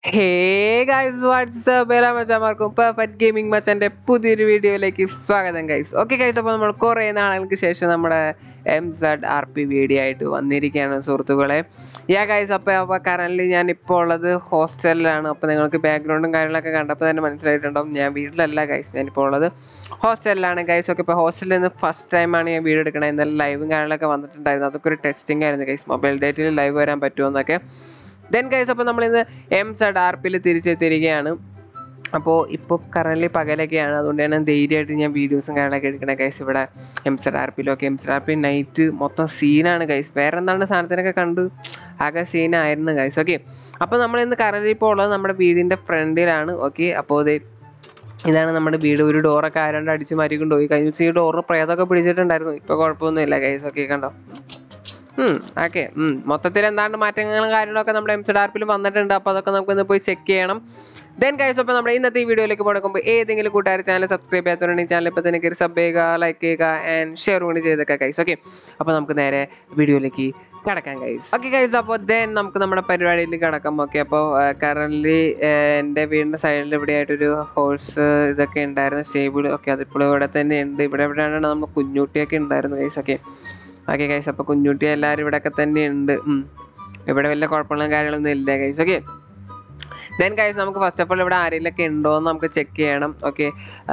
Hey guys WhatsApp എല്ലാ മച്ചാമാർക്കും perfect gaming മച്ചാൻ്റെ പുതിയൊരു വീഡിയോയിലേക്ക് സ്വാഗതം ഗൈസ് ഓക്കെ ഗൈസ് അപ്പോൾ നമ്മൾ കുറേ നാളുകൾക്ക് ശേഷം നമ്മുടെ M Z R P video ആയിട്ട് വന്നിരിക്കുകയാണ് സുഹൃത്തുക്കളെ യാ ഗൈസ് അപ്പോൾ അപ്പോൾ കറൻ്റ് ഞാൻ ഇപ്പോൾ ഉള്ളത് ഹോസ്റ്റലിലാണ് അപ്പോൾ നിങ്ങൾക്ക് ബാക്ക്ഗ്രൗണ്ടും കാര്യങ്ങളൊക്കെ കണ്ടപ്പോൾ തന്നെ മനസ്സിലായിട്ടുണ്ടാവും ഞാൻ വീട്ടിലല്ല ഗൈസ് ഞാനിപ്പോൾ ഉള്ളത് ഹോസ്റ്റലിലാണ് ഗൈസ് ഒക്കെ ഇപ്പോൾ ഹോസ്റ്റലിൽ നിന്ന് ഫസ്റ്റ് ടൈമാണ് ഞാൻ വീഡിയോ എടുക്കണത് എന്നാലും ലൈവും കാര്യങ്ങളൊക്കെ വന്നിട്ടുണ്ടായിരുന്നു അതൊക്കെ ഒരു ടെസ്റ്റിംഗ് ആയിരുന്നു ഗൈസ് മൊബൈൽ ഡേറ്റിൽ ലൈവ് വരാൻ പറ്റുമോ എന്നൊക്കെ ദെൻ ഗൈസ് അപ്പോൾ നമ്മളിന്ന് എം സെഡ് ആർ പിയിൽ തിരിച്ചെത്തിയിരിക്കുകയാണ് അപ്പോൾ ഇപ്പോൾ കറൻ്റ് പകലൊക്കെയാണ് അതുകൊണ്ടാണ് ധൈര്യമായിട്ട് ഞാൻ വീഡിയോസും കാര്യങ്ങളൊക്കെ എടുക്കണേ ഗൈസ് ഇവിടെ എം സെഡ് ആർ പിയിലൊക്കെ M Z R P night മൊത്തം സീനാണ് ഗൈസ് വേറെ എന്താണ് സാധനത്തിനൊക്കെ കണ്ട് ആകെ സീനായിരുന്നു ഗൈസ് ഓക്കെ അപ്പോൾ നമ്മളിന്ന് കറൻ്റ് ഇപ്പോൾ ഉള്ളത് നമ്മുടെ വീടിൻ്റെ ഫ്രണ്ടിലാണ് ഓക്കെ അപ്പോൾ ഇത് ഇതാണ് നമ്മുടെ വീട് ഒരു ഡോറൊക്കെ ആരാണ്ട് അടിച്ച് മാറ്റിക്കൊണ്ട് പോയി കഴിഞ്ഞ ദിവസം ഈ ഡോറിന് പ്രേതമൊക്കെ പിടിച്ചിട്ടുണ്ടായിരുന്നു ഇപ്പോൾ കുഴപ്പമൊന്നുമില്ല ഗൈസ് ഓക്കെ കണ്ടോ ഓക്കെ മൊത്തത്തിൽ എന്താണ്ട് മാറ്റങ്ങളും കാര്യങ്ങളൊക്കെ നമ്മുടെ എം സെഡ് ആർപ്പിൽ വന്നിട്ടുണ്ട് അപ്പോൾ അതൊക്കെ നമുക്ക് ഇന്ന് പോയി ചെക്ക് ചെയ്യണം ദെൻ കൈസ് അപ്പോൾ നമ്മുടെ ഇന്നത്തെ ഈ വീഡിയോയിലേക്ക് പോകുമ്പോൾ ഏതെങ്കിലും കൂട്ടുകാർ ചാനൽ സബ്സ്ക്രൈബ് ചെയ്യാത്തവരുണ്ടെങ്കിൽ ചാനൽ ഇപ്പോൾ തന്നെ കയറി സബ് ചെയ്യുക ലൈക്ക് ചെയ്യുക ആൻഡ് ഷെയർ കൂടി ചെയ്തൊക്കെ കൈസ് ഓക്കെ അപ്പോൾ നമുക്ക് നേരെ വീഡിയോയിലേക്ക് കിടക്കാം കൈസ് ഓക്കെ കൈസ് അപ്പോൾ ദെൻ നമുക്ക് നമ്മുടെ പരിപാടിയിൽ കിടക്കാം ഓക്കെ അപ്പോൾ കറൻ്റ് എൻ്റെ വീടിൻ്റെ സൈഡിൽ ഇവിടെ ആയിട്ടൊരു ഹോഴ്സ് ഇതൊക്കെ ഉണ്ടായിരുന്നു സ്റ്റേബിൾ ഓക്കെ അതിപ്പോൾ ഇവിടെ തന്നെ ഉണ്ട് ഇവിടെ എവിടെയാണ് നമ്മൾ കുഞ്ഞുട്ടിയൊക്കെ ഉണ്ടായിരുന്നു കൈസ് ഓക്കെ ഓക്കെ കൈസ് അപ്പോൾ കുഞ്ഞുട്ടി എല്ലാവരും ഇവിടെയൊക്കെ തന്നെ ഉണ്ട് ഉം. ഇവിടെ വലിയ കുഴപ്പങ്ങളും കാര്യങ്ങളൊന്നും ഇല്ല കൈസ് ഓക്കെ ദെൻ കൈസ് നമുക്ക് ഫസ്റ്റ് ഓഫ് ഓൾ ഇവിടെ ആരെങ്കിലൊക്കെ ഉണ്ടോ എന്ന് നമുക്ക് ചെക്ക് ചെയ്യണം ഓക്കെ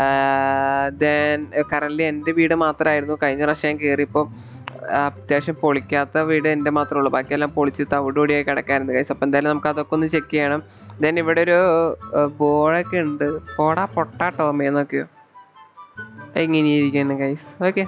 ദെൻ കറൻ്റ് എൻ്റെ വീട് മാത്രമായിരുന്നു കഴിഞ്ഞ പ്രാവശ്യം ഞാൻ കയറിയപ്പോൾ അത്യാവശ്യം പൊളിക്കാത്ത വീട് എൻ്റെ മാത്രമേ ഉള്ളൂ ബാക്കിയെല്ലാം പൊളിച്ച് തവിടുപൊടിയായി കിടക്കായിരുന്നു കൈസ് അപ്പോൾ എന്തായാലും നമുക്ക് അതൊക്കെ ഒന്ന് ചെക്ക് ചെയ്യണം ദെൻ ഇവിടെ ഒരു ബോളൊക്കെ ഉണ്ട് പോടാ പൊട്ടാ ടോമേന്നൊക്കെയോ എങ്ങനെയിരിക്കുന്നു കൈസ് ഓക്കെ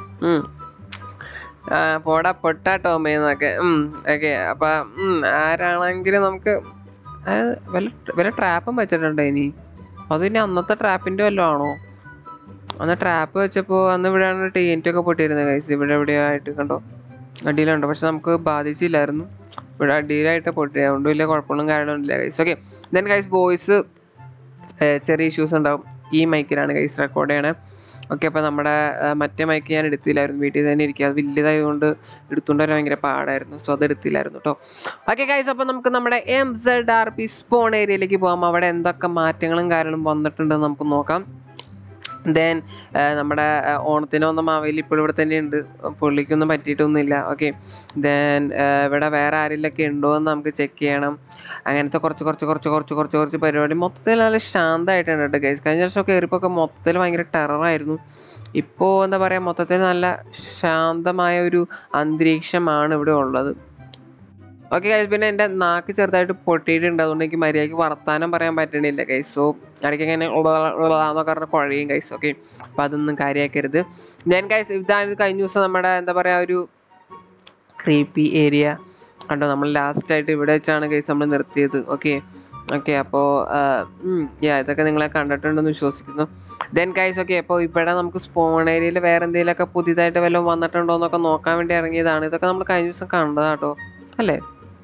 ആ, പോടാ പൊട്ടാ ടോമേന്നൊക്കെ ഓക്കെ അപ്പൊ ഉം, ആരാണെങ്കിലും നമുക്ക് ആ, വല്ല വല്ല ട്രാപ്പും വെച്ചിട്ടുണ്ടോ ഇനി അത് ഇനി അന്നത്തെ ട്രാപ്പിന്റെ വല്ലതും ആണോ അന്ന് ട്രാപ്പ് വെച്ചപ്പോൾ അന്ന് ഇവിടെയാണ് ടെയിൻറ്റ് ഒക്കെ പൊട്ടിയിരുന്നത് കൈസ് ഇവിടെ ഇവിടെ ആയിട്ട് കണ്ടോ അടിയിലുണ്ട് പക്ഷെ നമുക്ക് ബാധിച്ചില്ലായിരുന്നു ഇവിടെ അടിയിലായിട്ട് പൊട്ടി അതുകൊണ്ട് വലിയ കുഴപ്പമൊന്നും കാര്യങ്ങളൊന്നുമില്ല guys okay then guys voice ചെറിയ ഇഷ്യൂസ് ഉണ്ടാവും ഈ മൈക്കിലാണ് കൈസ് റെക്കോർഡ് ചെയ്യണേ ഓക്കെ അപ്പോൾ നമ്മുടെ ആ, മറ്റേ മൈക്ക് ഞാൻ എടുത്തില്ലായിരുന്നു വീട്ടിൽ തന്നെ ഇരിക്കുക അത് വലിയതായതുകൊണ്ട് എടുത്തുകൊണ്ട് വരാൻ ഭയങ്കര പാടായിരുന്നു സോ അത് എടുത്തില്ലായിരുന്നു കേട്ടോ ഓക്കെ ഗൈസ് അപ്പോൾ നമുക്ക് നമ്മുടെ M Z R P spawn ഏരിയയിലേക്ക് പോകാം അവിടെ എന്തൊക്കെ മാറ്റങ്ങളും കാര്യങ്ങളും വന്നിട്ടുണ്ടെന്ന് നമുക്ക് നോക്കാം ദെൻ നമ്മുടെ ആ, ഓണത്തിന് വന്ന മാവേലി ഇപ്പോൾ ഇവിടെ തന്നെ ഉണ്ട് പുള്ളിക്കൊന്നും പറ്റിയിട്ടൊന്നുമില്ല ഓക്കെ ദെൻ ഇവിടെ വേറെ ആരെങ്കിലൊക്കെ ഉണ്ടോ എന്ന് നമുക്ക് ചെക്ക് ചെയ്യണം അങ്ങനത്തെ കുറച്ച് കുറച്ച് കുറച്ച് കുറച്ച് കുറച്ച് കുറച്ച് പരിപാടി മൊത്തത്തിൽ നല്ല ശാന്തമായിട്ടാണ് കേട്ടോ ഗൈസ് കഴിഞ്ഞ വർഷം കയറിയപ്പോൾ ഒക്കെ മൊത്തത്തിൽ ഭയങ്കര ടെററായിരുന്നു ഇപ്പോൾ എന്താ പറയുക മൊത്തത്തിൽ നല്ല ശാന്തമായ ഒരു അന്തരീക്ഷമാണ് ഇവിടെ ഉള്ളത് ഓക്കെ ഗൈസ് പിന്നെ എൻ്റെ നാക്ക് ചെറുതായിട്ട് പൊട്ടിയിട്ടുണ്ട് അതുകൊണ്ട് എനിക്ക് മര്യാദയ്ക്ക് വർത്താനം പറയാൻ പറ്റണില്ല ഗൈസ് സോ ഇടയ്ക്ക് ഇങ്ങനെ എന്നൊക്കെ പറഞ്ഞ കുഴയും ഗൈസ് ഓക്കെ അപ്പം അതൊന്നും കാര്യമാക്കരുത് ഞാൻ ഗൈസ് ഇതാണ് ഇത് കഴിഞ്ഞ ദിവസം നമ്മുടെ എന്താ പറയുക ഒരു ക്രീപ്പി ഏരിയ കണ്ടോ നമ്മൾ ലാസ്റ്റ് ആയിട്ട് ഇവിടെ വെച്ചാണ് ഗൈസ് നമ്മൾ നിർത്തിയത് ഓക്കെ ഓക്കെ അപ്പോൾ യാ ഇതൊക്കെ നിങ്ങളെ കണ്ടിട്ടുണ്ടെന്ന് വിശ്വസിക്കുന്നു ദെൻ ഗൈസ് ഓക്കെ അപ്പോൾ ഇവിടെ നമുക്ക് സ്പോൺ ഏരിയയിൽ വേറെ എന്തെങ്കിലുമൊക്കെ പുതിയതായിട്ട് വല്ലതും വന്നിട്ടുണ്ടോ എന്നൊക്കെ നോക്കാൻ വേണ്ടി ഇറങ്ങിയതാണ് ഇതൊക്കെ നമ്മൾ കഴിഞ്ഞ ദിവസം കണ്ടതാട്ടോ അല്ലേ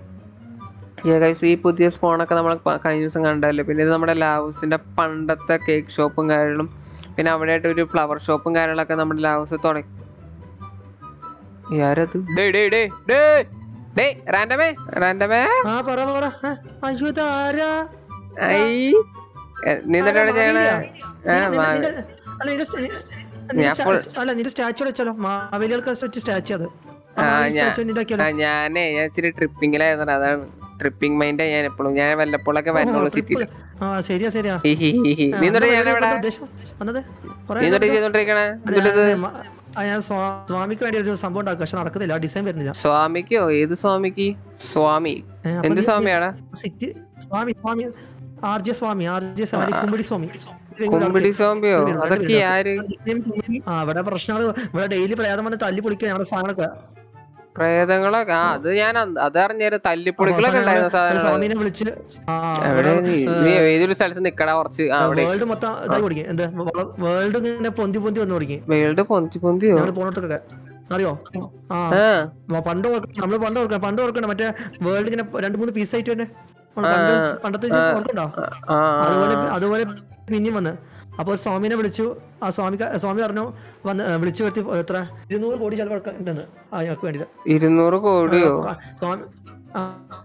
യാ ഗൈസ് ഈ പുതിയ സ്പോണൊക്കെ നമ്മൾ പ- കഴിഞ്ഞ ദിവസം കണ്ടല്ലേ പിന്നെ ഇത് നമ്മുടെ ലാവൂസിൻ്റെ പണ്ടത്തെ കേക്ക് ഷോപ്പും കാര്യങ്ങളും പിന്നെ അവിടെ ആയിട്ട് ഒരു ഫ്ലവർ ഷോപ്പും കാര്യങ്ങളൊക്കെ നമ്മുടെ ലാവൂസ് തുടങ്ങി ആരത് ഡേ ഡേ ഡേ ഡേ ഡേ റാൻഡമേ റാൻഡമേ ആ പറ പറ ആ, അയ്യോ ഇത് ആരാ ഐ എ, നീ എന്നിട്ട് എവിടെ ചെയ്യണേ ആ, നിന്റെ- മാ- നിന്റെ- അല്ല, നിന്റെ സ്റ്റ- നിന്റെ ഞാൻ സ്റ്റാ- full- അല്ല നിന്റെ സ്റ്റാച്ചു വെച്ചാലോ മാവേലികൾക്ക് വെച്ച് സ്റ്റാച്ചു അത് ആ, ഞാൻ- ഉണ്ടാക്കിയാലോ ആ, ഞാനേ ഞാൻ ഇച്ചിരി ട്രിപ്പിങ്ങിലായിരുന്നു അതാണ് ട്രിപ്പിംഗ് മൈൻഡാ ഞാൻ എപ്പോഴും ഞാൻ വല്ലപ്പോഴൊക്കെ വരുന്നുള്ളൂ സിറ്റിയിൽ ആ ശരിയാ ശരിയാ നീ എന്നിട്ട് ഞാൻ എന്താ എവിടെ ഉദ്ദേശം? വന്നത് കുറേ നീ എന്നിട്ട് ചെയ്തോണ്ടിരിക്കണേ എന്നിട്ട് ഞാൻ- മ- ആ, ഞാൻ സ്വാ- സ്വാമിക്ക് വേണ്ടി ഒരു സംഭവം ഉണ്ടാക്കുക പക്ഷെ നടക്കുന്നില്ല ഡിസൈൻ വരുന്നില്ല സ്വാമിക്കോ ഏത് സ്വാമിക്ക് സ്വാമി ഏ, അപ്പൊ എന്ത് നീ- സ്വാമിയാടാ സിറ്റി സ്വാമി സ്വാമി ആർ ജെ സ്വാമി ആർ ജെ സ്വാമി കുമ്പിടി സ്വാമി കുമ്പിടി സ്വാമിയോ അതൊക്കെ ആര് ആ ഇവിടെ പ്രശ്നങ്ങൾ ഇവിടെ ഡെയിലി പ്രേതം വന്ന് തല്ലി പൊളിക്കുക ഞങ്ങളുടെ സാധനങ്ങളൊക്കെ പ്രേതങ്ങളൊക്കെ ആ അത് ഞാൻ അന്ന് അതറിഞ്ഞായിരുന്നു തല്ലിപ്പൊളികളൊക്കെ ഉണ്ടായിരുന്ന ഒരു സാധനം സ്വാമിനെ വിളിച്ച് ആ, എവിടെ നീ നീ ഏതൊരു സ്ഥലത്ത് നിക്കടാ കുറച്ച് ആ, അവിടെ വേൾഡ് മൊത്തം ഇതായി തുടങ്ങി എന്താ വേൾഡ് ഇങ്ങനെ പൊന്തി പൊന്തി വന്നു തുടങ്ങി വേൾഡ് പൊന്തി പൊന്തിയോ ഞങ്ങൾ പോണത്തൊക്കെ അറിയോ ആ ആ മ- പണ്ട് ഓർക്കണം നമ്മള് പണ്ട് ഓർക്കണം പണ്ട് ഓർക്കണം മറ്റേ വേൾഡ് ഇങ്ങനെ രണ്ട് മൂന്ന് പീസ് ആയിട്ട് തന്നെ പണ്ട് പണ്ടത്തെ ഇത് ഓർക്കണ്ടോ ആ അതുപോലെ അതുപോലെ പിന്നെയും വന്ന് അപ്പോൾ സ്വാമിനെ വിളിച്ചു ആ സ്വാമി സ്വാമി പറഞ്ഞു വന്ന് ഏ, വിളിച്ചു വരുത്തി എത്ര ഇരുന്നൂറ് കോടി ചിലവ് ഉണ്ടെന്ന് ആ ഞങ്ങൾക്ക് വേണ്ടിയിട്ട് ഇരുന്നൂറ് കോടിയോ ആ, സ്വാമി ആ,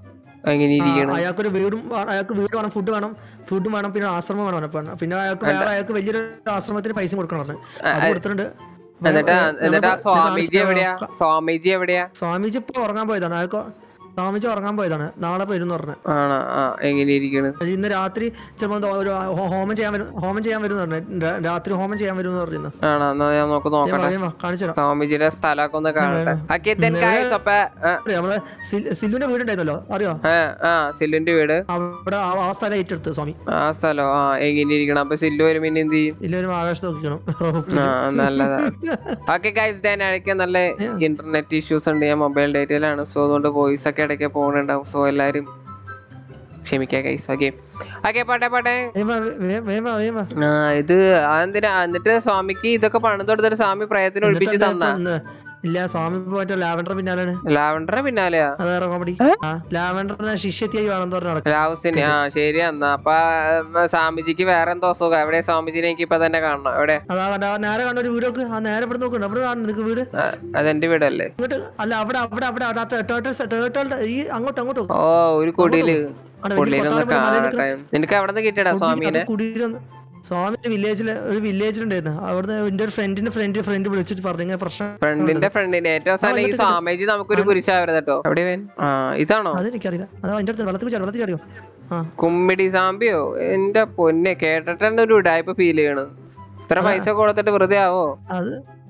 എങ്ങനെ ആ, ഇരിക്കണം അയാൾക്കൊരു വീടും വേ- അയാൾക്ക് വീട് വേണം ഫുഡ് വേണം ഫുഡും വേണം പിന്നെ ആശ്രമം വേണം പറഞ്ഞപ്പോ. പിന്നെ അയാൾക്ക് വേറെ അയാൾക്ക് വലിയൊരു ആശ്രമത്തിന് പൈസ കൊടുക്കണം പറഞ്ഞു അത് കൊടുത്തിട്ടുണ്ട് അപ്പൊ എന്നിട്ട് ഞാൻ- എന്നിട്ട് ആ ഞാൻ സ്വാമിജി കാണിച്ചു എവിടെയാ സ്വാമിജി എവിടെയാ സ്വാമിജി ഇപ്പൊ ഉറങ്ങാൻ പോയതാണ് അയാൾക്ക് സ്വാമിജി ഉറങ്ങാൻ പോയതാണ് നാളെ വരും എന്ന് പറഞ്ഞു ആണോ ആ എങ്ങനെ ഇരിക്കണ് ഇന്ന് രാത്രി ചിലപ്പോ ഒരു ഹോ- ഹോമം ചെയ്യാൻ വരും ഹോമം ചെയ്യാൻ വരും എന്ന് പറഞ്ഞു രാ- രാത്രി ഹോമം ചെയ്യാൻ വരും എന്ന് പറയുന്നു ആണോ എന്നാ ഞാൻ നമുക്ക് നോക്കട്ടെ കാണിച്ചു തരാം സ്വാമിജിയുടെ സ്ഥലമൊക്കെ ഒന്ന് കാണട്ടെ ഓക്കെ then guys, അപ്പൊ ആ, അറിയോ, നമ്മളെ സിൽ- സില്ലുവിന്റെ വീടുണ്ടായിരുന്നല്ലോ അറിയോ ആ, ആ സില്ലുന്റെ വീട് അവിടെ ആ- ആ സ്ഥലം ഏറ്റെടുത്ത് സ്വാമി ആ സ്ഥലം ആ എങ്ങനെ ഇരിക്കണം അപ്പൊ സില്ലു വരും പിന്നെ എന്ത് ചെയ്യും ഇല്ല ഒരു ആകാശത്ത് നോക്കിക്കണം ആ നല്ലതാ ഓക്കെ ഗൈസ് ഞാൻ ഇടയ്ക്ക് നല്ല ഇന്റർനെറ്റ് ഇഷ്യൂസ് ഉണ്ട് ഞാൻ മൊബൈൽ ഡേറ്റയിലാണ് സോ അതുകൊണ്ട് വോയിസ് ഒക്കെ ഇടയ്ക്ക് പോകുന്നുണ്ടാവും സോ എല്ലാരും ക്ഷമിക്കാം ഗൈസ് ഓക്കെ ഓക്കെ പോട്ടെ പോട്ടെ വേമ വേമ വേമ ആ ഇത് അതെന്തിനാ എന്നിട്ട് സ്വാമിക്ക് ഇതൊക്കെ പണിത് കൊടുത്തിട്ട് സ്വാമി പ്രയത്തിന് ഒഴിപ്പിച്ച് തന്ന ഇല്ല സ്വാമി ഇപ്പൊ മറ്റേ ലാവൻഡർ പിന്നാലാണ് ലാവണ്ടറിന് പിന്നാലെയാ അത് വേറെ കോമഡി ആ ലാവൻഡറിനെ ശിഷ്യത്തിയായി വേണമെന്ന് പറഞ്ഞ് നടക്കും ലാവുസിന് ആ ശരി എന്നാ അപ്പൊ ഉം, സ്വാമിജിക്ക് വേറെ എന്തോ അസുഖം എവിടെ സ്വാമിജിനെ എനിക്ക് ഇപ്പൊ തന്നെ കാണണം എവിടെ അതാ കണ്ട ആ നേരെ കണ്ട ഒരു വീടൊക്കെ ആ നേരെ ഇവിടെ നോക്കണ്ട അവിടെ കാണുന്നു നിനക്ക് വീട് ആ, അതെന്റെ വീടല്ലേ ഇങ്ങോട്ട് അല്ല അവിടെ അവിടെ അവിടെ അവിടെ ടേർട്ടിൽസ് ടേർട്ടളുടെ ഈ അങ്ങോട്ട് അങ്ങോട്ട് ഓ ഒരു കുടിയില് അവിടെ കുടിയിലൊന്ന് വലിയ കൊട്ടാരം പോലെ കാണട്ടെ നിനക്ക് എവിടെ നിന്ന് കിട്ടിയടാ സ്വാമീനെ കുടിയിലൊന്ന് സ്വാമിന്റെ വില്ലേജിൽ ഒരു വില്ലേജിലുണ്ടായിരുന്നു അവിടുന്ന് എന്റെ ഒരു ഫ്രണ്ടിന്റെ ഫ്രണ്ട് ഫ്രണ്ട് വിളിച്ചിട്ട് പറഞ്ഞു ഇങ്ങനെ പ്രശ്നം ഫ്രണ്ടിന്റെ ഫ്രണ്ടിന്റെ ഏറ്റവും അവസാനം ഈ സ്വാമിജി നമുക്കൊരു കുരിശാവരുത് കേട്ടോ എവിടെ വേൻ ആ ഇതാണോ അതെനിക്കറിയില്ല അതാ അതിന്റെ അടുത്ത് വെള്ളത്തിൽ ചാടി വെള്ളത്തിൽ ചാടിയോ ആ കുമ്മിടി സാമ്പിയോ എന്റെ പൊന്നെ കേട്ടിട്ട് തന്നെ ഒരു ഉടായ്പ ഫീൽ ചെയ്യണ് ഇത്ര പൈസ കൊടുത്തിട്ട് വെറുതെ ആവോ അത്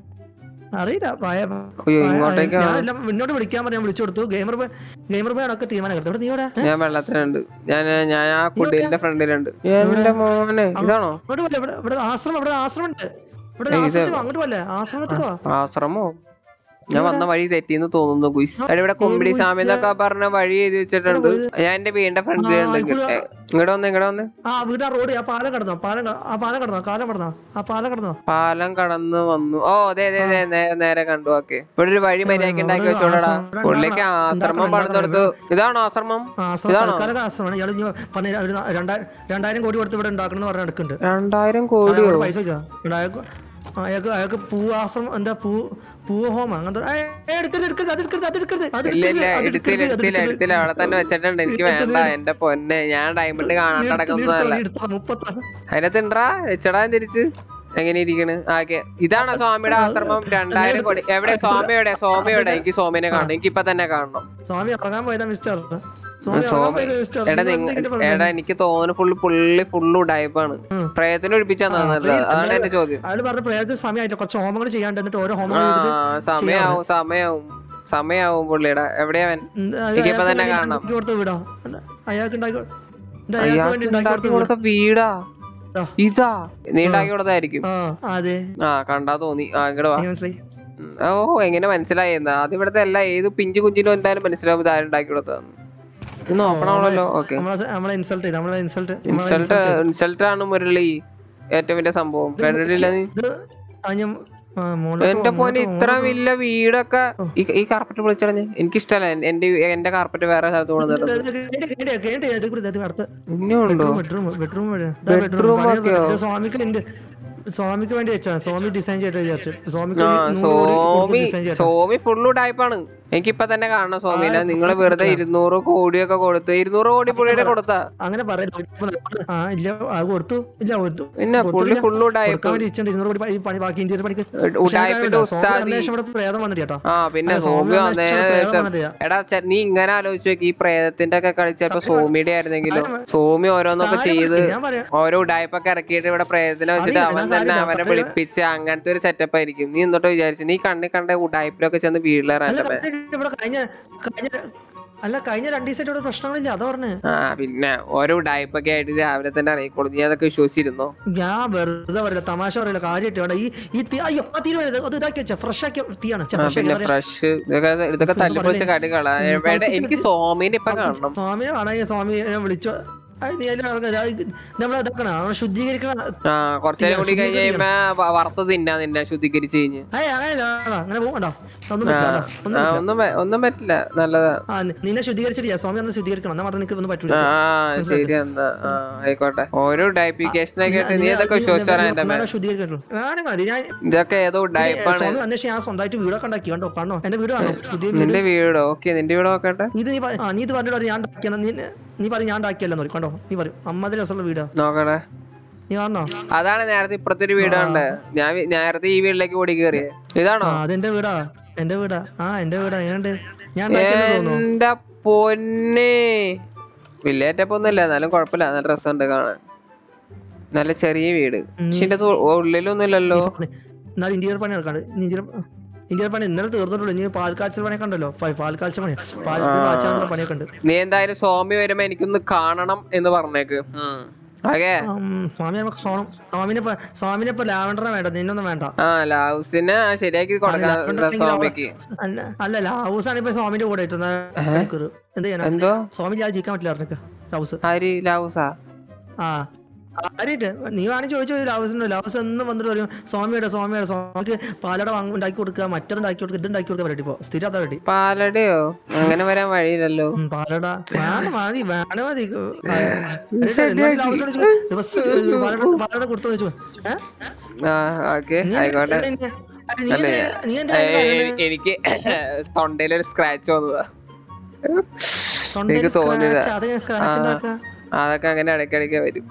അറിയില്ല പയ- അയ്യോ ഇങ്ങോട്ടേക്ക് ഞാൻ എല്ലാം മുന്നോട്ട് വിളിക്കാൻ പറയാൻ വിളിച്ചു കൊടുത്തു ഗെയിമർ ബോയ് ഗെയിമർ ബോയ് അടക്കം തീരുമാനം എടുത്തു ഇവിടെ നീ ഇവിടെ ഞാൻ വെള്ളത്തിലുണ്ട് ഞാൻ ഞാൻ ആ കുടിലിന്റെ ഫ്രണ്ടിലുണ്ട് എന്റെ മോനെ ഇതാണോ അങ്ങോട്ട് പോലെ ഇവിടെ ഇവിടെ ആശ്രമം ഇവിടെ ആശ്രമം ഉണ്ട് ഇവിടെ ഒരു ആശ്രമത്തിൽ വാ, അങ്ങോട്ട് പോലെ ആശ്രമത്തിൽ വാ ആശ്രമോ ഞാൻ വന്ന വഴി തെറ്റിന്ന് തോന്നുന്നു കുയിസ് അവിടെ ഇവിടെ കുമ്പിടി സ്വാമി എന്നൊക്കെ പറഞ്ഞ വഴി എഴുതി വെച്ചിട്ടുണ്ട് ഞാൻ എന്റെ വീടിന്റെ ഫ്രണ്ടിലുണ്ട് ഇങ്ങോട്ട് വന്ന് ഇങ്ങോട്ട് വന്ന് ആ വീട് ആ റോഡ് ആ പാലം കടന്നോ പാലം ക- ആ പാലം കടന്നോ കാലം കടന്നോ ആ പാലം കടന്നോ പാലം കടന്ന് വന്നു ഓ അതെ അതെ അതെ നേ- നേരെ കണ്ടു ഓക്കെ ഇവിടെ ഒരു വഴി മര്യാദക്ക് ഉണ്ടാക്കി ഇവിടെ ഒരു വെച്ചോളടാ ആശ്രമം പുള്ളിക്ക് ആശ്രമം ഉണ്ടാക്കണം, പണിതെടുത്ത് ഇതാണോ ആശ്രമം ആ ആശ്രമം തൽക്കാലം ആശ്രമമാണ് ഇയാൾ ഇനി പറഞ്ഞ ഒരു ന- രണ്ടായിരം രണ്ടായിരം കോടി കൊടുത്ത് ഇവിടെ ഉണ്ടാക്കണം എന്ന് പറഞ്ഞ എടുക്കുന്നുണ്ട് രണ്ടായിരം കോടിയോ അയാളോട് പൈസ വെച്ചാ അയാൾക്ക് അയാൾക്ക് അയാൾക്ക് പൂ ആശ്രമം എന്താ പൂ പൂവ് ഹോം അങ്ങനത്തെ ഏയ്, ഏയ്, എടുക്കരുത് എടുക്കരുത് അത് എടുക്കരുത് അത് എടുക്കരുത് അത് ഇല്ല എടുക്കരുത് ഇല്ല അത് എടുത്തില്ല എടുക്കരുത്, അത് എടുത്തില്ല എടുക്കരുത്. എടുത്തില്ല അവിടെ തന്നെ വെച്ചിട്ടുണ്ട് എനിക്ക് വേണ്ട എന്റെ പൊന്നെ ഞാൻ ഡയമണ്ട് കാണാണ്ട് നീ എടുത്തോ, നടക്കുന്നതല്ല നീ എടുത്തോ, മുപ്പത്താണ് അതിനകത്ത് ഉണ്ടാ വെച്ചടാ തിരിച്ച് എങ്ങനെ ഇരിക്കണ് ആക്കെ ഇതാണോ സ്വാമിയുടെ ആശ്രമം രണ്ടായിരം കോടി എവിടെ സ്വാമി എവിടെ സ്വാമി എവിടെ എനിക്ക് സ്വാമിനെ കാണണം എനിക്ക് ഇപ്പൊ തന്നെ കാണണം സ്വാമി ഇറങ്ങാൻ പോയതാ മിസ്റ്റർ സ്വാമി ഇറങ്ങാൻ സ്വാമി പോയതാ മിസ്റ്റർ എടാ നിങ്ങൾ നിങ്ങ എന്തെങ്കിലും പറഞ്ഞോ? എടാ എനിക്ക് തോന്നുന്നു ഫുള്ള് പുള്ളി ഫുള്ള് ഉടായ്പാണ് ഉം. പ്രയത്തിന് ഒഴിപ്പിച്ചാ തന്നത് അതാണ് എന്റെ ചോദ്യം അയാൾ പറഞ്ഞ പ്രേയത്തിന് സമയമായിട്ട് കുറച്ച് ഹോമങ്ങൾ ചെയ്യാണ്ട് എന്നിട്ട് ഓരോ ആ ഹോമങ്ങൾ ചെയ്തിട്ട് സമയാവും സമയാവും സമയാവും പുള്ളിയുടെ എവിടെയാ അവൻ ഉം, അത് എനിക്കിപ്പോ അയാൾക്ക് തന്നെ വേണ്ടി കാണണം. ഉണ്ടാക്കി കൊടുത്ത വീടാ അല്ല, അയാൾക്ക് ഉണ്ടാക്കി കൊ- ഇത് അയാൾക്ക് അയാൾക്ക് വേണ്ടി ഉണ്ടാക്കി ഉണ്ടാക്കി കൊടുത്ത കൊടുത്ത വീടാ ആ. ഇതാ നീ ഉണ്ടാക്കി കൊടുത്തായിരിക്കും ആ അതെ ആ കണ്ടാ തോന്നി ആ ഇങ്ങട് വാ എനിക്ക് മനസ്സിലായി ഉം. ഓ എങ്ങനെ മനസ്സിലായെന്ന് അത് ഇവിടുത്തെ എല്ലാ ഏത് പിഞ്ചു കുഞ്ചിനും എന്തായാലും മനസ്സിലാവും ഇതാരും ഉണ്ടാക്കി കൊടുത്തതെന്ന് ഇത് നോക്കണമല്ലോ ഓക്കെ നമ്മളെ നമ്മളെ ഇൻസൾട്ട് ചെയ്ത് നമ്മളെ ഇൻസൾട്ട് ഇൻസൾട്ട് ഇൻസൾട്ട് ആണ് മുരളി ഏറ്റവും വലിയ സംഭവം കണ്ടിട്ടില്ല നീ ഇത് ആ ഞാൻ ആ, മുകളിലോട്ട് എന്റെ പോ, പോനെ മുകളിലോട്ട് ഇത്ര വലിയ വീടൊക്കെ ഈ ഈ കാർപ്പറ്റ് വിളിച്ചറിഞ്ഞ് എനിക്കിഷ്ടല്ല എന്റെ എന്റെ കാർപ്പറ്റ് വേറെ സ്ഥലത്ത് പോ. കൊണ്ടുവന്നിട്ട് ഇത് കേണ്ടി, കേണ്ടി, കേണ്ടി, ഇത് കൂടി, ഇത് അടുത്ത ഇനിയും ഉണ്ടോ ബെഡ്റൂം ബെഡ്റൂം Bedroom ഒക്കെയോ? സ്വാമിക്ക് ഉണ്ട് സ്വാമിക്ക് വേണ്ടി വെച്ചാണ് സ്വാമി ഡിസൈൻ ചെയ്തിട്ട് വിചാരിച്ചു സ്വാമിക്ക് ആ ഒരു നൂറ് കോടി കൊടുത്ത് സോമി ഡിസൈൻ ചെയ്തിട്ട് സോമി ഫുള്ള് ടൈപ്പാണ് എനിക്കിപ്പൊ തന്നെ കാണണം സോമിനെ നിങ്ങൾ വെറുതെ ഇരുന്നൂറ് കോടിയൊക്കെ കൊടുത്ത് ഇരുന്നൂറ് കോടി പുള്ളിയുടെ കൊടുത്താ അങ്ങനെ പറയില്ല ഇപ്പൊ നമ്മള് ആ ഇല്ല ആ കൊടുത്തു ഇല്ല കൊടുത്തു പിന്നെ പുള്ളി കൊടുത്തില്ല. ഫുള്ള് കൊടുക്കാൻ ടൈപ്പ് വേണ്ടി ഇച്ചിട്ടുണ്ട് ഇരുന്നൂറ് കോടി പണി- പണി ബാക്കി ഇന്ത്യയിൽ പണിക്ക് ഉടായ്പിന്റെ ഉസ്താദി അന്വേഷണം ഇവിടെ പ്രേതം വന്നിട്ട് കേട്ടോ ആ പിന്നെ അല്ല, സോമി സോമി വന്നതിന് അന്വേഷിച്ച പ്രേതം ശേഷം വന്നിട്ടില്ല. എടാ ചെ- നീ ഇങ്ങനെ ആലോചിച്ച് നോക്കി ഈ പ്രേതത്തിന്റെ ഒക്കെ കളിച്ചപ്പോ സോമിയുടെ ആയിരുന്നെങ്കിലോ സോമി ഓരോന്നൊക്കെ ചെയ്ത് ഞാൻ പറയാം ഓരോ ഉടായ്പൊക്കെ ഇറക്കിയിട്ട് ഇവിടെ പ്രേതത്തിനെ വെച്ചിട്ട് അറിയില്ല, അവൻ ഞാൻ തന്നെ കാര്യമില്ല. അവനെ പക്ഷേ- വിളിപ്പിച്ച് അങ്ങനത്തെ ഒരു സെറ്റപ്പ് ആയിരിക്കും നീ എന്നിട്ട് വിചാരിച്ചു നീ കണ്ണി കണ്ട ഉടായ്പിലൊക്കെ ചെന്ന് വീട്ടിലേറാൻ അല്ല കറക്റ്റ് ഇവിടെ കഴിഞ്ഞ കഴിഞ്ഞ അല്ല കഴിഞ്ഞ രണ്ടു ദിവസമായിട്ട് ഇവിടെ പ്രശ്നങ്ങളില്ല അതാ പറഞ്ഞേ ആ പിന്നെ ഓരോ ഉടായ്പൊക്കെ ആയിട്ട് രാവിലെ തന്നെ ഇറങ്ങിക്കോളും നീ അതൊക്കെ വിശ്വസിച്ചിരുന്നോ ഞാൻ വെറുതെ പറയില്ല തമാശ പറയില്ല കാര്യമായിട്ട് വേണ്ട ഈ ഈ തീ അയ്യോ ആ തീ വേണ്ട അത് ഇതാക്കി വെച്ച ഫ്രഷ് ആക്കിയ തീയാണ് ഛെ, ആ, fresh ആക്കി പിന്നെ പറയാം. ഫ്രഷ് ഇതൊക്കെ ഇതൊക്കെ തല്ലിപ്പൊളിച്ച കടികളാ എവിടെ എനിക്ക് സോമീനെ ഇപ്പൊ കാണണം സ്വാമിയെ കാണാൻ സ്വാമി എന്നെ വിളിച്ചു നീ അതിൽ നമ്മളെ ഇതാക്കണ നമ്മളെ ശുദ്ധീകരിക്കണ ആ കുറച്ചേരം കൂടി കഴിഞ്ഞ് കഴിയുമ്പോ വ- വറുത്ത് തിന്നാ നിന്നെ ശുദ്ധീകരിച്ച് കഴിഞ്ഞ് ഏയ് അങ്ങനെയല്ല വേണ്ട. അങ്ങനെ പോകണ്ട ഒന്നും ആ പറ്റില്ല കേട്ടോ. ഒന്നും ആ, ഒന്നും പ- ഒന്നും പറ്റില്ല നല്ലതാ ആ നി- നിന്നെ ശുദ്ധീകരിച്ചിട്ട് സ്വാമി ഒന്ന് ശുദ്ധീകരിക്കണം എന്നാൽ മാത്രം നിനക്ക് ഒന്നും പറ്റൂല ആ ശരി എന്നാ ആ ആയിക്കോട്ടെ ഓരോ ഡൈപ്പിക്കേഷൻ ഒക്കെ ആയിട്ട് നീ ഇതൊക്കെ വിശ്വസിച്ചാണ് എന്റെ മേൽ ശുദ്ധീകരിക്കട്ടോ വേണം മതി ഞാൻ ഇതൊക്കെ ഏതോ ഡൈപ്പാണ് സ്വാമി അന്വേഷിച്ച് ഞാൻ സ്വന്തമായിട്ട് വീടൊക്കെ ഉണ്ടാക്കി കണ്ടോ കാണോ എന്റെ വീട് കാണോ പുതിയ വീട് നിന്റെ വീടോ ഓക്കെ നിന്റെ വീട് നോക്കട്ടെ ഇത് നീ പറ- ആ നീ ഇത് പറഞ്ഞിട്ട് ഞാൻ ഉണ്ടാക്കിയാണ് നീ നീ പറയും ഞാൻ ഉണ്ടാക്കിയല്ലോ എന്ന് പറയും കണ്ടോ നീ പറയും അമ്മതി രസമുള്ള വീടാ നോക്കട്ടെ നീ കാണണോ അതാണ് നേരത്തെ ഇപ്പുറത്തെ ഒരു വീടുണ്ട് ഞാൻ വി- നേരത്തെ ഈ വീട്ടിലേക്ക് ഓടി കയറിയേ ഇതാണോ ആ അതെന്റെ വീടാ എന്റെ വീടാ ആ എന്റെ വീടാ എങ്ങനെയുണ്ട് ഞാൻ ഉണ്ടാക്കിയെന്ന് തോന്നുന്നു എന്റെ പൊന്നെ വലിയ ഒന്നുമില്ല എന്നാലും കുഴപ്പമില്ല നല്ല രസമുണ്ട് കാണാൻ നല്ല ചെറിയ വീട് പക്ഷെ ഇതിന്റെ തു- ഉള്ളിലൊന്നും ഇല്ലല്ലോ എന്നാലും ഇന്റീരിയർ പണി നടക്കാണ്ട് ഇന്റീരിയർ ഇന്റീരിയർ പണി ഇന്നലെ തീർന്നിട്ടുള്ളൂ ഇനി പാൽക്കാച്ചൽ പണിയൊക്കെ ഉണ്ടല്ലോ പ- പാൽക്കാച്ചൽ പണി പാൽ കാച്ചാനുള്ള പണിയൊക്കെ ഉണ്ട് നീ എന്തായാലും സ്വാമി വരുമ്പോ എനിക്കൊന്ന് കാണണം എന്ന് പറഞ്ഞേക്ക് ഉം. ഓക്കേ ഉം, സ്വാമി നമുക്ക് കാണും സ്വാമിനെ ഇപ്പൊ സ്വാമിനെ ഇപ്പൊ ലാവണ്ടറിനെ വേണ്ട നിന്നൊന്നും വേണ്ട ആ ലൗസിനെ ശരിയാക്കി കൊടുക്കാം ലാവണ്ടർ സ്വാമിക്ക് അല്ല അല്ല ലാവൂസാണ് ഇപ്പൊ സ്വാമിന്റെ കൂടെ ഇട്ടുന്ന മണിക്കൂർ എന്ത് ചെയ്യാനാ എന്തോ സ്വാമി ജാതി ജീവിക്കാൻ പറ്റില്ല പറഞ്ഞേക്ക് ലൗസ് ഹരി ലൗസാ ആ ആരായിട്ട് നീ വേണമെങ്കിൽ ചോദിച്ചു ലൗസിനോ ലൗസ് എന്നും വന്നിട്ട് പറയും സ്വാമിയുടെ സ്വാമിയുടെ സ്വാമിക്ക് പാലട വാങ്ങി ഉണ്ടാക്കി കൊടുക്കുക മറ്റത് ഉണ്ടാക്കി കൊടുക്കുക ഇത് ഉണ്ടാക്കി കൊടുക്കുക പരിപാടി ഇപ്പൊ സ്ഥിരം അതാ വേണ്ടി പാലടയോ അങ്ങനെ വരാൻ വഴിയില്ലല്ലോ ഉം, പാലട വേണം മതി വേണം മതി ലൗസിനോട് ചോദിച്ചു, ദിവസം പാലട പാലട കൊടുത്തു ചോദിച്ചു ഏഹ് ആ ഓക്കെ ആയിക്കോട്ടെ നീ എന്തിനാ- അല്ലേ? നീ എന്തിനാ ഏ, ഇത് പറയുന്നത്? എനിക്ക് തൊണ്ടയിലൊരു സ്ക്രാച്ച് വന്നതാ തൊണ്ടയിൽ എനിക്ക് തോന്നിയതാ. scratch, അത് സ്ക്രാച്ച് ഉണ്ടാക്കുക അതൊക്കെ അങ്ങനെ ഇടയ്ക്കിടയ്ക്ക് വരും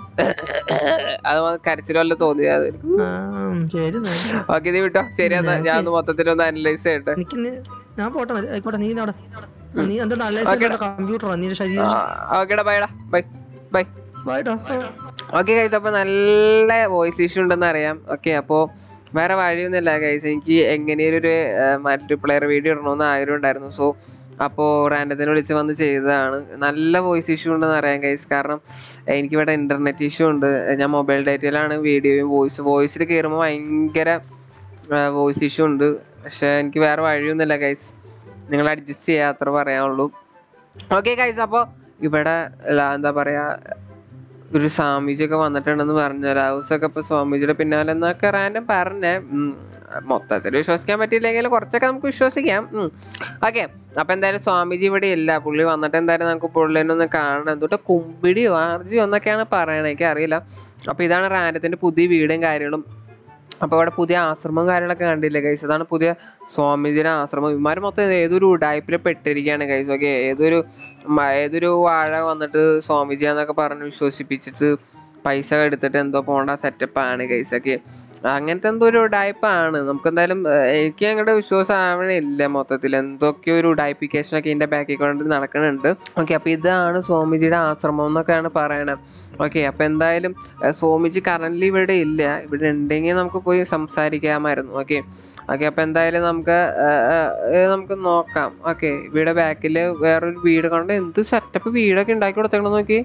അത് കരച്ചിലല്ല തോന്നിയത് ആ, ശരി എന്നാ. ഓക്കെ ഇത് വിട്ടോ ശരി എന്നാ ഞാൻ ഒന്ന് മൊത്തത്തിലൊന്ന് അനലൈസ് ചെയ്യട്ടെ എനിക്ക് നീ- ഞാൻ പോട്ടെ എന്നാല്. ആയിക്കോട്ടെ നീ അവിടെ നീ എന്താ നല്ല കമ്പ്യൂട്ടറാ നീ ശരീരം ഓക്കേടാ ബൈടാ ബൈ ബൈ വായിട്ടോ ഓക്കെ ഗൈസ് അപ്പോൾ നല്ല വോയിസ് ഇഷ്യൂ ഉണ്ടെന്ന് അറിയാം ഓക്കെ അപ്പോൾ വേറെ വഴിയൊന്നുമില്ല ഗൈസ് എനിക്ക് എങ്ങനെയൊരു ഒരു മൾട്ടിപ്ലെയർ വീഡിയോ ഇടണമെന്ന് ആഗ്രഹം ഉണ്ടായിരുന്നു സോ അപ്പോൾ റാൻഡത്തിന് വിളിച്ച് വന്ന് ചെയ്തതാണ് നല്ല വോയിസ് ഇഷ്യൂ ഉണ്ടെന്ന് അറിയാം ഗൈസ് കാരണം എനിക്കിവിടെ ഇൻ്റർനെറ്റ് ഇഷ്യൂ ഉണ്ട് ഞാൻ മൊബൈൽ ഡാറ്റയിലാണ് വീഡിയോയും വോയിസ് വോയിസിൽ കയറുമ്പോൾ ഭയങ്കര വോയിസ് ഇഷ്യൂ ഉണ്ട് പക്ഷേ എനിക്ക് വേറെ വഴിയൊന്നുമില്ല ഗൈസ് നിങ്ങൾ അഡ്ജസ്റ്റ് ചെയ്യുക അത്ര പറയാനുള്ളൂ ഓക്കെ ഗൈസ് അപ്പോൾ ഇവിടെ ല- എന്താ പറയുക ഒരു സ്വാമിജിയൊക്കെ വന്നിട്ടുണ്ടെന്ന് പറഞ്ഞു ഹൗസൊക്കെ ഇപ്പൊ സ്വാമിജിയുടെ പിന്നാലെ എന്നൊക്കെ റാൻഡം പറഞ്ഞേ മൊത്തത്തിൽ വിശ്വസിക്കാൻ പറ്റിയില്ലെങ്കിൽ കുറച്ചൊക്കെ നമുക്ക് വിശ്വസിക്കാം ഓക്കെ അപ്പൊ എന്തായാലും സ്വാമിജി ഇവിടെ ഇല്ല പുള്ളി വന്നിട്ട് എന്തായാലും നമുക്ക് പുള്ളിനെ ഒന്ന് കാണണം എന്തുകൊണ്ട് കുമ്പിടിയോ ആർജിയോ എന്നൊക്കെയാണ് പറയണത് എനിക്ക് അറിയില്ല അപ്പൊ ഇതാണ് റാൻഡത്തിന്റെ പുതിയ വീടും കാര്യങ്ങളും അപ്പൊ ഇവിടെ പുതിയ ആശ്രമം കാര്യങ്ങളൊക്കെ കണ്ടില്ലേ കൈസ് അതാണ് പുതിയ സ്വാമിജിയുടെ ആശ്രമം ഇമാര് മൊത്തം ഏതൊരു ഉടായ്പിൽ പെട്ടിരിക്കുകയാണ് കൈസ് ഓക്കെ ഏതൊരു മ- ഏതൊരു വാഴ വന്നിട്ട് സ്വാമിജിയാന്നൊക്കെ പറഞ്ഞ് വിശ്വസിപ്പിച്ചിട്ട് പൈസ എടുത്തിട്ട് എന്തോ പോണ്ട സെറ്റപ്പ് ആണ് കൈസൊക്കെ അങ്ങനത്തെ എന്തോ ഒരു ഉടായ്പാണ് നമുക്ക് എന്തായാലും ഏഹ്, എനിക്ക് അങ്ങോട്ട് വിശ്വാസം ആവണില്ല മൊത്തത്തിൽ എന്തൊക്കെയോ ഒരു ഉടായ്പിക്കേഷൻ ഒക്കെ ഇതിന്റെ ബാക്കിൽ കൊണ്ട് നടക്കുന്നുണ്ട് ഓക്കെ അപ്പൊ ഇതാണ് സ്വാമിജിയുടെ ആശ്രമം എന്നൊക്കെയാണ് പറയണത് ഓക്കെ അപ്പൊ എന്തായാലും ഏഹ്, സ്വാമിജി കറന്റ് ഇവിടെ ഇല്ല ഇവിടെ ഉണ്ടെങ്കിൽ നമുക്ക് പോയി സംസാരിക്കാമായിരുന്നു ഓക്കെ ഓക്കെ അപ്പൊ എന്തായാലും നമുക്ക് ഏഹ്, ഏഹ്, ഏഹ്, നമുക്ക് നോക്കാം ഓക്കെ ഇവിടെ ബാക്കിൽ വേറൊരു വീട് കണ്ട് എന്ത് സെറ്റപ്പ് വീടൊക്കെ ഉണ്ടാക്കി കൊടുത്തേക്കണം നോക്കി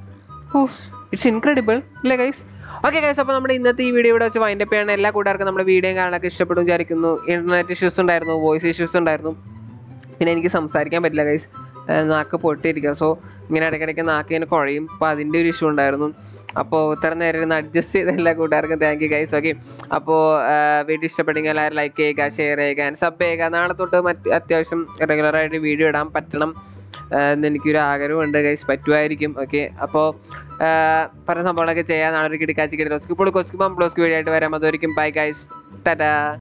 ഇറ്റ്സ് ഇൻക്രെഡിബിൾ അല്ലേ ഗൈസ് ഓക്കെ ഗൈസ് അപ്പോൾ നമ്മുടെ ഇന്നത്തെ ഈ വീഡിയോ ഇവിടെ വെച്ച് വൈൻഡപ്പ് ചെയ്യണം എല്ലാ കൂട്ടുകാർക്കും നമ്മുടെ വീഡിയോയും കാണാനൊക്കെ ഇഷ്ടപ്പെടും വിചാരിക്കുന്നു ഇന്റർനെറ്റ് ഇഷ്യൂസ് ഉണ്ടായിരുന്നു വോയിസ് ഇഷ്യൂസ് ഉണ്ടായിരുന്നു പിന്നെ എനിക്ക് സംസാരിക്കാൻ പറ്റില്ല ഗൈസ് നാക്ക് പൊട്ടിയിരിക്കുക സോ ഇങ്ങനെ ഇടയ്ക്കിടയ്ക്ക് നാക്ക് ഇങ്ങനെ കുഴയും അപ്പോൾ അതിൻ്റെ ഒരു ഇഷ്യൂ ഉണ്ടായിരുന്നു അപ്പോൾ ഇത്ര നേരം ഇരുന്ന് അഡ്ജസ്റ്റ് ചെയ്ത എല്ലാ കൂട്ടുകാർക്കും താങ്ക് യു ഗൈസ് ഓക്കെ അപ്പോൾ വീഡിയോ ഇഷ്ടപ്പെട്ടെങ്കിൽ എല്ലാവരും ലൈക്ക് ചെയ്യുക ഷെയർ ചെയ്യുക സബ് ചെയ്യുക നാളെ തൊട്ട് മറ്റ് അത്യാവശ്യം റെഗുലറായിട്ട് വീഡിയോ ഇടാൻ പറ്റണം ആഹ് എന്ന് എനിക്കൊരു ആഗ്രഹമുണ്ട് ഗൈസ് പറ്റുമായിരിക്കും ഓക്കെ അപ്പോൾ പറഞ്ഞ സംഭവങ്ങളൊക്കെ ചെയ്യാൻ നാളെ ഒരു കിടക്കാച്ചി കിടക്കോസ്കി ഇപ്പോൾ കൊസ്കി പമ്പ്ലോസ്കി വഴിയായിട്ട് വരാം അതുവരെയും ബൈ ഗൈസ് ടാറ്റാ